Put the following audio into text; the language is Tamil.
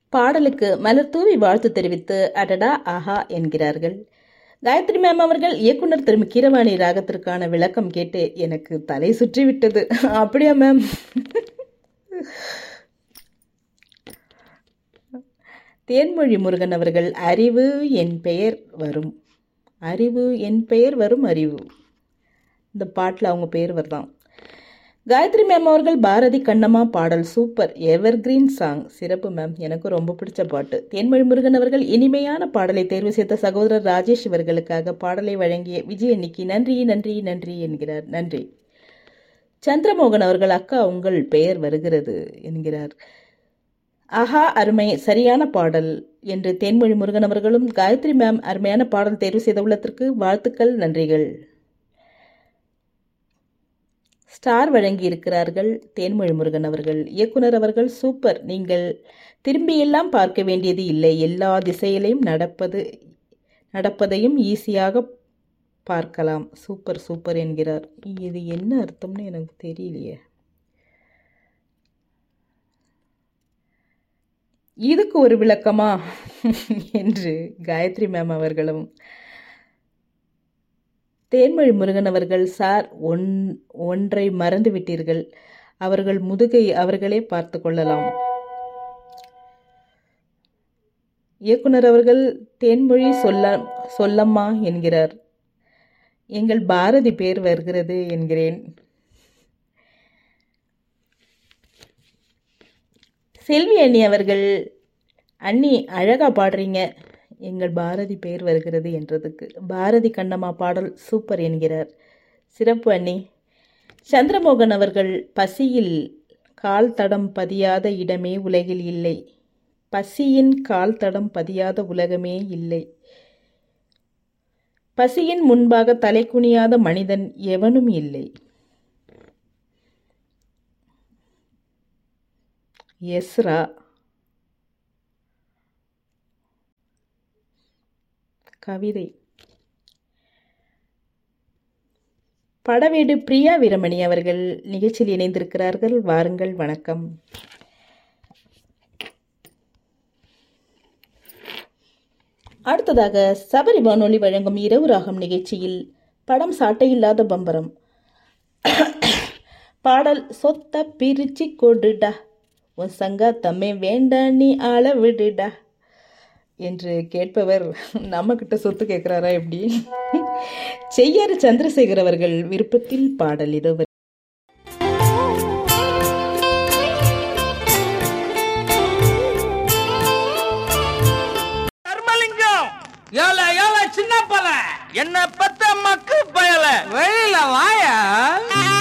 பாடலுக்கு மலர் தூவி வாழ்த்து தெரிவித்து அடடா ஆஹா என்கிறார்கள் காயத்ரி மேம் அவர்கள் இயக்குனர் திரு கீரவாணி ராகத்திற்கான விளக்கம் கேட்டு எனக்கு தலை சுற்றி விட்டது அப்படியா மேம் தேன்மொழி முருகன் அவர்கள் அறிவு என் பெயர் வரும் அறிவு என் பெயர் வரும் அறிவு இந்த பாட்டில் அவங்க பெயர் வருதான் காயத்ரி மேம் அவர்கள் பாரதி கண்ணம்மா பாடல் சூப்பர் எவர் கிரீன் சாங் சிறப்பு மேம் எனக்கு ரொம்ப பிடிச்ச பாட்டு தேன்மொழி முருகன் அவர்கள் இனிமையான பாடலை தேர்வு செய்த சகோதரர் ராஜேஷ் இவர்களுக்காக பாடலை வழங்கிய விஜயன்னிக்கு நன்றி நன்றி நன்றி என்கிறார் நன்றி சந்திரமோகன் அவர்கள் அக்கா உங்கள் பெயர் வருகிறது என்கிறார் ஆஹா அருமை சரியான பாடல் என்று தேன்மொழி முருகன் அவர்களும் காயத்ரி மேம் அருமையான பாடல் தேர்வு செய்த உள்ளத்திற்கு வாழ்த்துக்கள் நன்றிகள் ஸ்டார் வழங்கி இருக்கிறார்கள் தேன்மொழி முருகன் அவர்கள் இயக்குனர் அவர்கள் சூப்பர் நீங்கள் திரும்பியெல்லாம் பார்க்க வேண்டியது இல்லை எல்லா திசையிலையும் நடப்பது நடப்பதையும் ஈஸியாக பார்க்கலாம் சூப்பர் சூப்பர் என்கிறார் இது என்ன அர்த்தம்னு எனக்கு தெரியலையே இதுக்கு ஒரு விளக்கமா என்று காயத்ரி மேம் அவர்களும் தேன்மொழி முருகன் அவர்கள் சார் ஒன் ஒன்றை மறந்து விட்டீர்கள் அவர்கள் முதுகை அவர்களே பார்த்து கொள்ளலாம் இயக்குனர் அவர்கள் தேன்மொழி சொல்ல சொல்லம்மா என்கிறார் எங்கள் பாரதி பேர் வருகிறது என்கிறேன் செல்வி அண்ணி அவர்கள் அண்ணி அழகா பாடுறீங்க எங்கள் பாரதி பெயர் வருகிறது என்றதுக்கு பாரதி கண்ணம்மா பாடல் சூப்பர் என்கிறார் சிறப்பு அண்ணி சந்திரமோகன் அவர்கள் பசியில் கால் தடம் பதியாத இடமே உலகில் இல்லை பசியின் கால் தடம் பதியாத உலகமே இல்லை பசியின் முன்பாக தலை குனியாத மனிதன் எவனும் இல்லை எஸ்ரா கவிதை படவேடு பிரியா வீரமணி அவர்கள் நிகழ்ச்சியில் இணைந்திருக்கிறார்கள் வாருங்கள் வணக்கம் அடுத்ததாக சபரி வானொலி வழங்கும் இரவு ராகம் நிகழ்ச்சியில் படம் சாட்டையில்லாத பம்பரம் பாடல் சொத்த பிரிச்சு கொடுடா உன் சங்காத்தம்மே வேண்டா நீ ஆள விடுடா என்று கேட்பவர் நம்மக்கிட்ட சொத்து கேட்குறாரா எப்படி செய்யாறு சந்திரசேகர் அவர்கள் விருப்பத்தில் பாடல் இதோ வரு- தர்மலிங்கம் ஏல ஏல சின்ன பல என்ன பத்த மக்கு பயல வெளியில வாயா